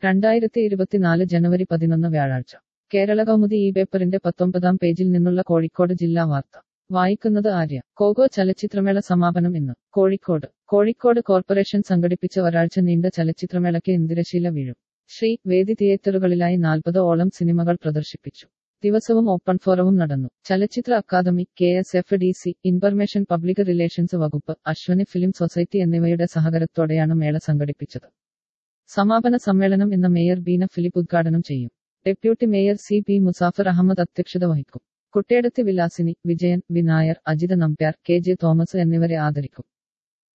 രണ്ടായിരത്തി ഇരുപത്തിനാല് ജനുവരി പതിനൊന്ന് വ്യാഴാഴ്ച കേരള കൗമുദി ഈ പേപ്പറിന്റെ പത്തൊമ്പതാം പേജിൽ നിന്നുള്ള കോഴിക്കോട് ജില്ലാ വാർത്ത വായിക്കുന്നത് ആര്യ കോകോ ചലച്ചിത്രമേള സമാപനം ഇന്ന് കോഴിക്കോട് കോഴിക്കോട് കോർപ്പറേഷൻ സംഘടിപ്പിച്ച ഒരാഴ്ച നീണ്ട ചലച്ചിത്രമേളയ്ക്ക് ഇന്ദിരശീല വീഴും ശ്രീ വേദി തിയേറ്ററുകളിലായി നാൽപ്പത് ഓളം സിനിമകൾ പ്രദർശിപ്പിച്ചു ദിവസവും ഓപ്പൺ ഫോറവും നടന്നു ചലച്ചിത്ര academy K S F D C information public relations വകുപ്പ് അശ്വനി ഫിലിം സൊസൈറ്റി എന്നിവയുടെ സഹകരത്തോടെയാണ് മേള സംഘടിപ്പിച്ചത് സമാപന സമ്മേളനം ഇന്ന് മേയർ ബീന ഫിലിപ്പ് ഉദ്ഘാടനം ചെയ്യും deputy mayor C P Musafar Ahammed അധ്യക്ഷത വഹിക്കും കുട്ടിയടത്ത് വിലാസിനി വിജയൻ വിനായർ അജിത നമ്പ്യാർ കെ ജെ തോമസ് എന്നിവരെ ആദരിക്കും